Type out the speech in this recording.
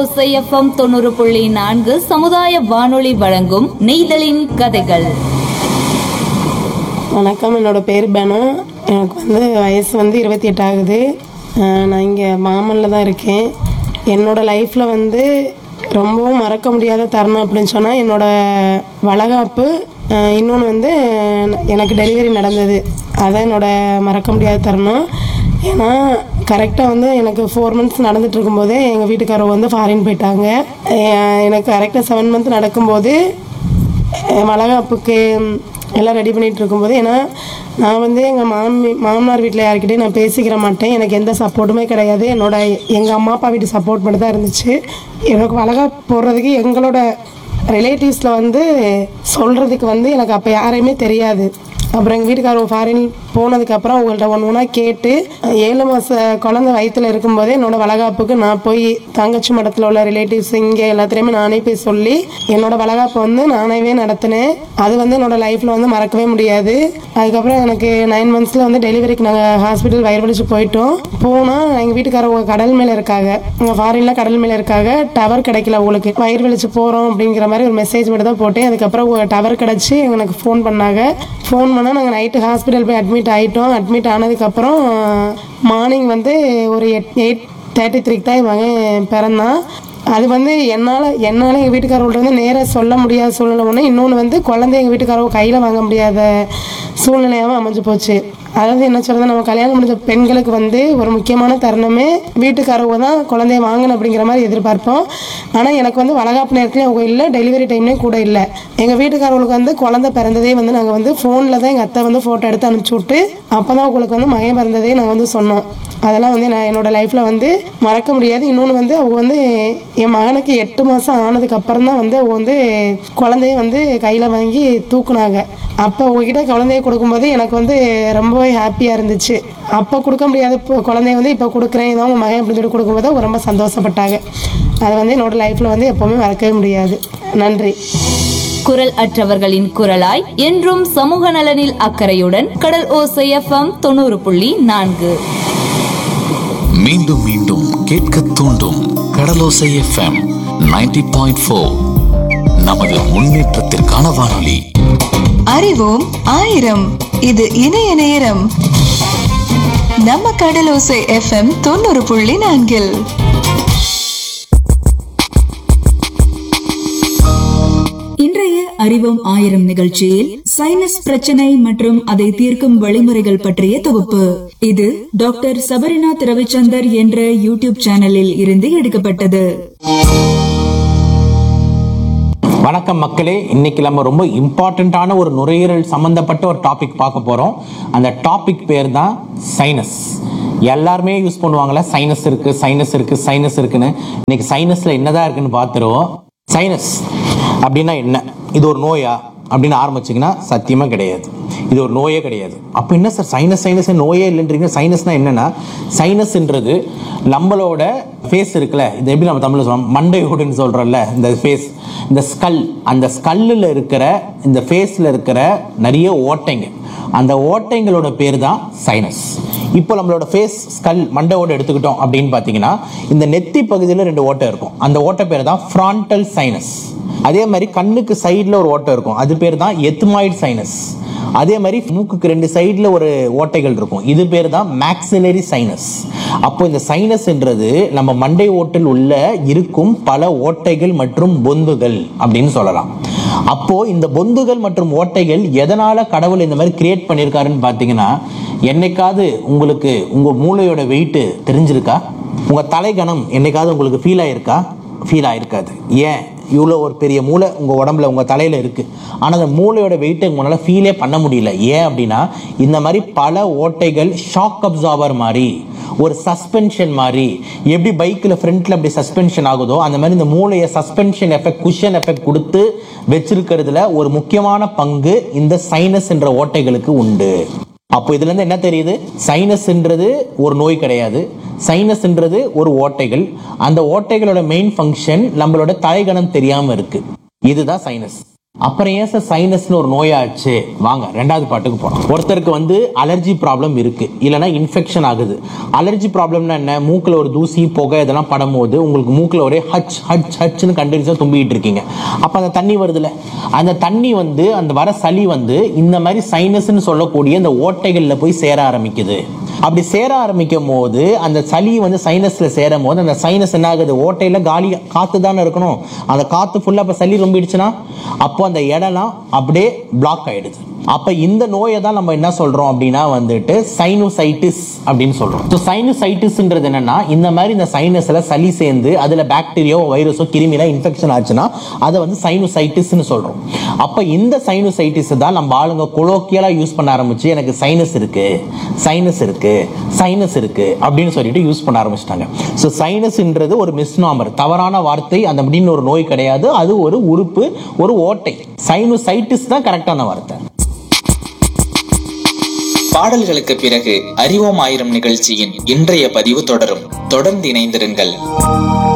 ஓசைஎஃப்எம் தொண்ணூறு புள்ளி நான்கு சமுதாய வானொலி வழங்கும் நெய்தலின் கதைகள் வணக்கம் என்னோட பேர் பெனு எனக்கு வந்து வயசு வந்து இருபத்தி எட்டு ஆகுது அஹ் நான் இங்கே மாமல்ல தான் இருக்கேன் என்னோட லைஃப்பில் வந்து ரொம்பவும் மறக்க முடியாத தருணம் அப்படின்னு சொன்னால் என்னோட வளகாப்பு இன்னொன்று வந்து எனக்கு டெலிவரி நடந்தது அதான் என்னோட மறக்க முடியாத தருணம் ஏன்னா கரெக்டாக வந்து எனக்கு ஃபோர் மந்த்ஸ் நடந்துட்டு இருக்கும்போதே எங்கள் வீட்டுக்காரவங்க வந்து ஃபாரின் போயிட்டாங்க அஹ் எனக்கு கரெக்டாக செவன் மந்த் நடக்கும்போது அஹ் வளகாப்புக்கு எல்லாம் ரெடி பண்ணிட்டு இருக்கும்போது ஏன்னா நான் வந்து எங்கள் மாமி மாமனார் வீட்டில் யார்கிட்டயும் நான் பேசிக்கிற மாட்டேன் எனக்கு எந்த சப்போர்ட்டுமே கிடையாது என்னோட எங்கள் அம்மா அப்பா வீட்டு சப்போர்ட் மட்டும் தான் இருந்துச்சு எனக்கு வளகாப்பு போடுறதுக்கு எங்களோட ரிலேட்டிவ்ஸில் வந்து சொல்கிறதுக்கு வந்து எனக்கு அப்போ யாரையுமே தெரியாது அப்புறம் எங்கள் வீட்டுக்காரங்க ஃபாரின் போனதுக்கப்புறம் அவங்கள்ட்ட ஒன்று ஒன்றா கேட்டு ஏழு மாத குழந்தை வயித்துல இருக்கும்போதே என்னோட வளகாப்புக்கு நான் போய் தங்கச்சி மடத்தில் உள்ள ரிலேட்டிவ்ஸ் இங்கே எல்லாத்துலேயுமே நானே போய் சொல்லி என்னோட வளகாப்பு வந்து நானேவே நடத்தினேன் அது வந்து என்னோட லைஃப்பில் வந்து மறக்கவே முடியாது அதுக்கப்புறம் எனக்கு நைன் மந்த்ஸில் வந்து டெலிவரிக்கு நாங்கள் ஹாஸ்பிட்டல் வயிறு வலிச்சு போயிட்டோம் போனால் எங்கள் வீட்டுக்காரவங்க கடல் மேலே இருக்காங்க இங்கே ஃபாரினில் கடல் மேலே இருக்காங்க டவர் கிடைக்கல உங்களுக்கு வயிறு வலிச்சு போகிறோம் அப்படிங்கிற மாதிரி ஒரு மெசேஜ் மட்டும் தான் போட்டேன் அதுக்கப்புறம் டவர் கிடச்சி எனக்கு ஃபோன் பண்ணாங்க ஃபோன் பண்ணால் நாங்கள் நைட்டு ஹாஸ்பிட்டல் போய் அட்மிட் ஆகிட்டோம் அட்மிட் ஆனதுக்கப்புறம் மார்னிங் வந்து ஒரு எட் எயிட் தேர்ட்டி த்ரீக்கு தான் என் மகன் பிறந்தான் அது வந்து என்னால் என்னால் எங்கள் வீட்டுக்காரவங்கள்ட்ட வந்து நேராக சொல்ல முடியாத சூழ்நிலை ஒன்று இன்னொன்று வந்து குழந்தை எங்கள் வீட்டுக்காரவங்க கையில் வாங்க முடியாத சூழ்நிலையாகவும் அமைஞ்சு போச்சு அதாவது என்ன சொல்றது நம்ம கல்யாணம் முடிஞ்ச பெண்களுக்கு வந்து ஒரு முக்கியமான தருணமே வீட்டுக்காரவங்க தான் குழந்தைய வாங்கணும் அப்படிங்கிற மாதிரி எதிர்பார்ப்போம் ஆனால் எனக்கு வந்து வளகாப்பு நேரத்துலையும் அவங்க இல்லை டெலிவரி டைம்லேயும் கூட இல்லை எங்கள் வீட்டுக்காரவங்களுக்கு வந்து குழந்தை பிறந்ததே வந்து நாங்கள் வந்து ஃபோனில் தான் எங்கள் அத்தை வந்து ஃபோட்டோ எடுத்து அனுப்பிச்சி விட்டு அப்போ தான் உங்களுக்கு வந்து மகன் பிறந்ததே நாங்கள் வந்து சொன்னோம் அதெல்லாம் வந்து நான் என்னோட லைஃப்பில் வந்து மறக்க முடியாது இன்னொன்று வந்து அவங்க வந்து என் மகனுக்கு எட்டு மாதம் ஆனதுக்கு அப்புறம் தான் வந்து அவங்க வந்து குழந்தைய வந்து கையில் வாங்கி தூக்குனாங்க அப்போ உங்ககிட்ட குழந்தைய கொடுக்கும்போது எனக்கு வந்து ரொம்பவே ஹாப்பியாக இருந்துச்சு அப்போ கொடுக்க முடியாத இப்போ குழந்தைய வந்து இப்போ கொடுக்குறேன் இதான் உங்கள் மகன் அப்படின்னு சொல்லி கொடுக்கும்போது அவங்க ரொம்ப சந்தோஷப்பட்டாங்க அது வந்து என்னோட லைஃப்பில் வந்து எப்போவுமே மறக்கவே முடியாது நன்றி குரல் அற்றவர்களின் குரலாய் என்றும் சமூக நலனில் அக்கறையுடன் கடல் ஓசை எஃப்எம் தொண்ணூறு புள்ளி நான்கு மீண்டும் மீண்டும் கேட்க தூண்டும் கடலோசை எஃப்எம் 90.4 பாயிண்ட் ஃபோர் நமது முன்னேற்றத்திற்கான வானொலி அறிவோம் ஆயிரம் இது இணைய நேரம் நம்ம கடலோசை எஃப்எம் தொண்ணூறு புள்ளி நான்கில் இன்றைய அறிவோம் ஆயிரம் நிகழ்ச்சியில் சைனஸ் பிரச்சனை மற்றும் அதை தீர்க்கும் வழிமுறைகள் பற்றிய தொகுப்பு இது டாக்டர் சபரிநாத் ரவிச்சந்தர் என்ற யூடியூப் சேனலில் இருந்து எடுக்கப்பட்டது வணக்கம் மக்களே இன்னைக்கு நம்ம ரொம்ப இம்பார்ட்டண்ட்டான ஒரு நுரையீரல் சம்பந்தப்பட்ட ஒரு டாபிக் பார்க்க போறோம் அந்த டாபிக் பேர் தான் சைனஸ் எல்லாருமே யூஸ் பண்ணுவாங்கல்ல சைனஸ் இருக்கு சைனஸ் இருக்கு சைனஸ் இருக்குன்னு இன்னைக்கு சைனஸ்ல என்னதான் இருக்குன்னு பார்த்துருவோம் சைனஸ் அப்படின்னா என்ன இது ஒரு நோயா அப்படின்னு ஆரம்பிச்சிங்கன்னா சத்தியமா கிடையாது இது ஒரு நோயே கிடையாது அப்போ என்ன சார் சைனஸ் சைனஸ் நோயே இல்லைன்றீங்க சைனஸ்னா என்னன்னா சைனஸ்ன்றது நம்மளோட ஃபேஸ் இருக்குல்ல இது எப்படி நம்ம தமிழ்ல சொல்றோம் மண்டையோடுன்னு சொல்றோம்ல இந்த ஃபேஸ் இந்த ஸ்கல் அந்த ஸ்கல்லில் இருக்கிற இந்த ஃபேஸில் இருக்கிற நிறைய ஓட்டைங்க அந்த ஓட்டைங்களோட பேர் தான் சைனஸ் இப்போ நம்மளோட ஃபேஸ் ஸ்கல் மண்டையோட எடுத்துக்கிட்டோம் அப்படின்னு பார்த்தீங்கன்னா இந்த நெத்தி பகுதியில் ரெண்டு ஓட்டை இருக்கும் அந்த ஓட்டை பேர் தான் ஃப்ரான்டல் சைனஸ் அதே மாதிரி கண்ணுக்கு சைடில் ஒரு ஓட்டை இருக்கும் அது பேர் தான் எத்மாய்டு சைனஸ் அதே மாதிரி மூக்குக்கு ரெண்டு சைடில் ஒரு ஓட்டைகள் இருக்கும் இது பேர் தான் மேக்ஸிலரி சைனஸ் அப்போ இந்த சைனஸ்ன்றது நம்ம மண்டை ஓட்டில் உள்ள இருக்கும் பல ஓட்டைகள் மற்றும் பொந்துகள் அப்படின்னு சொல்லலாம் அப்போ இந்த பொந்துகள் மற்றும் ஓட்டைகள் எதனால கடவுள் இந்த மாதிரி கிரியேட் பண்ணியிருக்காருன்னு பார்த்தீங்கன்னா என்னைக்காவது உங்களுக்கு உங்க மூளையோட வெயிட் தெரிஞ்சிருக்கா உங்க தலைகணம் என்னைக்காவது உங்களுக்கு ஃபீல் ஆயிருக்கா ஃபீல் ஆயிருக்காது ஏன் இவ்வளோ ஒரு பெரிய மூளை உங்கள் உடம்புல உங்கள் தலையில் இருக்குது ஆனால் அந்த மூளையோட வெயிட்டை உங்களால் ஃபீலே பண்ண முடியல ஏன் அப்படின்னா இந்த மாதிரி பல ஓட்டைகள் ஷாக் அப்சார்பர் மாதிரி ஒரு சஸ்பென்ஷன் மாதிரி எப்படி பைக்கில் ஃப்ரண்ட்டில் அப்படி சஸ்பென்ஷன் ஆகுதோ அந்த மாதிரி இந்த மூளையை சஸ்பென்ஷன் எஃபெக்ட் குஷன் எஃபெக்ட் கொடுத்து வச்சிருக்கிறதுல ஒரு முக்கியமான பங்கு இந்த சைனஸ் என்ற ஓட்டைகளுக்கு உண்டு அப்போ இதுல இருந்து என்ன தெரியுது சைனஸ்ன்றது ஒரு நோய் கிடையாது சைனஸ்ன்றது ஒரு ஓட்டைகள் அந்த ஓட்டைகளோட மெயின் ஃபங்க்ஷன் நம்மளோட தலைகணம் தெரியாம இருக்கு இதுதான் சைனஸ் அப்புறம் ஏன் சார் சைனஸ்னு ஒரு நோயாச்சு வாங்க ரெண்டாவது பாட்டுக்கு போறோம் ஒருத்தருக்கு வந்து அலர்ஜி ப்ராப்ளம் இருக்கு இல்லைன்னா இன்ஃபெக்ஷன் ஆகுது அலர்ஜி ப்ராப்ளம்னா என்ன மூக்குல ஒரு தூசி புகை இதெல்லாம் படும்போது உங்களுக்கு மூக்குல ஒரே ஹச் ஹச் ஹச்னு கண்டினியூஸாக தும்பிக்கிட்டு இருக்கீங்க அப்போ அந்த தண்ணி வருதுல்ல அந்த தண்ணி வந்து அந்த வர சளி வந்து இந்த மாதிரி சைனஸ்னு சொல்லக்கூடிய இந்த ஓட்டைகளில் போய் சேர ஆரம்பிக்குது அப்படி சேர ஆரம்பிக்கும் போது அந்த சளி வந்து சைனஸ்ல சேரும் போது அந்த சைனஸ் என்ன ஆகுது ஓட்டையில காலி காத்து தானே இருக்கணும் அந்த காத்து ஃபுல்லா இப்ப சளி ரொம்பிடுச்சுன்னா அப்போ அந்த இடம்லாம் அப்படியே பிளாக் ஆயிடுது அப்ப இந்த நோயை தான் நம்ம என்ன சொல்றோம் அப்படின்னா வந்துட்டு சைனோசைட்டிஸ் அப்படின்னு சொல்றோம் ஸோ சைனோசைட்டிஸ்ன்றது என்னன்னா இந்த மாதிரி இந்த சைனஸ்ல சளி சேர்ந்து அதுல பாக்டீரியாவோ வைரஸோ கிருமியில இன்ஃபெக்ஷன் ஆச்சுன்னா அதை வந்து சைனோசைட்டிஸ்னு சொல்றோம் அப்ப இந்த சைனோசைட்டிஸ் தான் நம்ம ஆளுங்க கொலோக்கியலா யூஸ் பண்ண ஆரம்பிச்சு எனக்கு சைனஸ் இருக்கு சைனஸ் இருக்கு சைனஸ் இருக்கு அப்படின்னு சொல்லிட்டு யூஸ் பண்ண ஆரம்பிச்சிட்டாங்க ஸோ சைனஸ்ன்றது ஒரு மிஸ்நாமர் தவறான வார்த்தை அந்த அப்படின்னு ஒரு நோய் கிடையாது அது ஒரு உறுப்பு ஒரு ஓட்டை சைனோசைட்டிஸ் தான் கரெக்டான வார்த்தை பாடல்களுக்கு பிறகு அறிவோம் ஆயிரம் நிகழ்ச்சியின் இன்றைய பதிவு தொடரும் தொடர்ந்து இணைந்திருங்கள்